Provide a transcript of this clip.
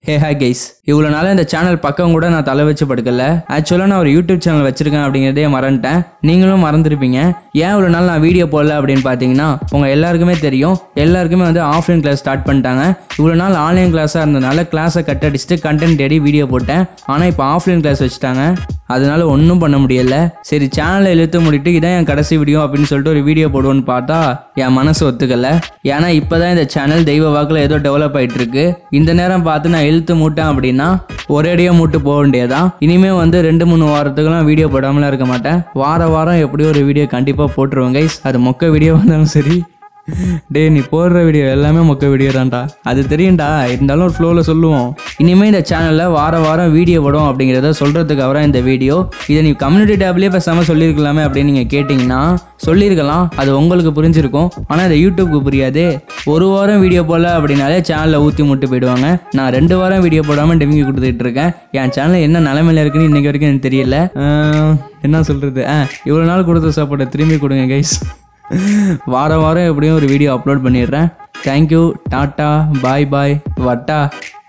ஹே hey guys இவ்வளோ நாள் இந்த சேனல் பக்கம் கூட நான் தலை வச்சு படுக்கல ஆக்சுவலாக நான் ஒரு யூடியூப் சேனல் வச்சிருக்கேன் அப்படிங்கிறதே மறந்துட்டேன் நீங்களும் மறந்துருப்பீங்க ஏன் இவ்வளோ நாள் நான் வீடியோ போடல அப்படின்னு பார்த்தீங்கன்னா உங்கள் எல்லாருக்குமே தெரியும் எல்லாருக்குமே வந்து ஆஃப்லைன் கிளாஸ் ஸ்டார்ட் பண்ணிட்டாங்க இவ்வளோ நாள் ஆன்லைன் கிளாஸாக இருந்தனால கிளாஸை கட் அடிச்சுட்டு கண்டென்ட் தேடி வீடியோ போட்டேன் ஆனால் இப்போ ஆஃப்லைன் கிளாஸ் வச்சுட்டாங்க அதனால ஒன்றும் பண்ண முடியல சரி சேனலை இழுத்து மூடிட்டு இதான் என் கடைசி வீடியோ அப்படின்னு சொல்லிட்டு ஒரு வீடியோ போடுவோன்னு பார்த்தா என் மனசு ஒத்துக்கல ஏன்னா இப்போதான் இந்த சேனல் தெய்வ வாக்கில் ஏதோ டெவலப் ஆயிட்டு இருக்கு இந்த நேரம் பார்த்து நான் இழுத்து மூட்டேன் அப்படின்னா ஒரேடியாக மூட்டு போக வேண்டியதான் இனிமே வந்து ரெண்டு மூணு வாரத்துக்குலாம் வீடியோ போடாமலாம் இருக்க மாட்டேன் வார வாரம் எப்படியோ ஒரு வீடியோ கண்டிப்பாக போட்டுருவேன் கைஸ் அது மொக்க வீடியோ வந்தாலும் சரி டேய் நீ போடுற வீடியோ எல்லாமே மொக்க வீடியோ தான்டா அது தெரியும்டா இருந்தாலும் ஒரு ஃப்ளோவில் சொல்லுவோம் இனிமேல் இந்த சேனலில் வார வாரம் வீடியோ வரும் அப்படிங்கிறத சொல்கிறதுக்காக தான் இந்த வீடியோ இதை நீ கம்யூனிட்டி டேப்லேயே பேசாமல் சொல்லியிருக்கலாமே அப்படின்னு நீங்கள் கேட்டிங்கன்னா சொல்லியிருக்கலாம் அது உங்களுக்கு புரிஞ்சிருக்கும் ஆனால் இந்த யூடியூப்க்கு புரியாது ஒரு வாரம் வீடியோ போடல அப்படின்னாலே சேனலில் ஊற்றி முட்டு போயிடுவாங்க நான் ரெண்டு வாரம் வீடியோ போடாமல் டெமிங்கி கொடுத்துட்டு இருக்கேன் என் சேனல் என்ன நிலமையில இருக்குன்னு இன்னைக்கு வரைக்கும் எனக்கு தெரியல ஆஹ், என்ன சொல்கிறது ஆ இவ்வளோ நாள் கொடுத்த சாப்பாடை திரும்பி கொடுங்க கைஸ் வாரம் வாரம் எப்படியும் ஒரு வீடியோ அப்லோட் பண்ணிடுறேன் தேங்க்யூ டாட்டா பாய் பாய் வட்டா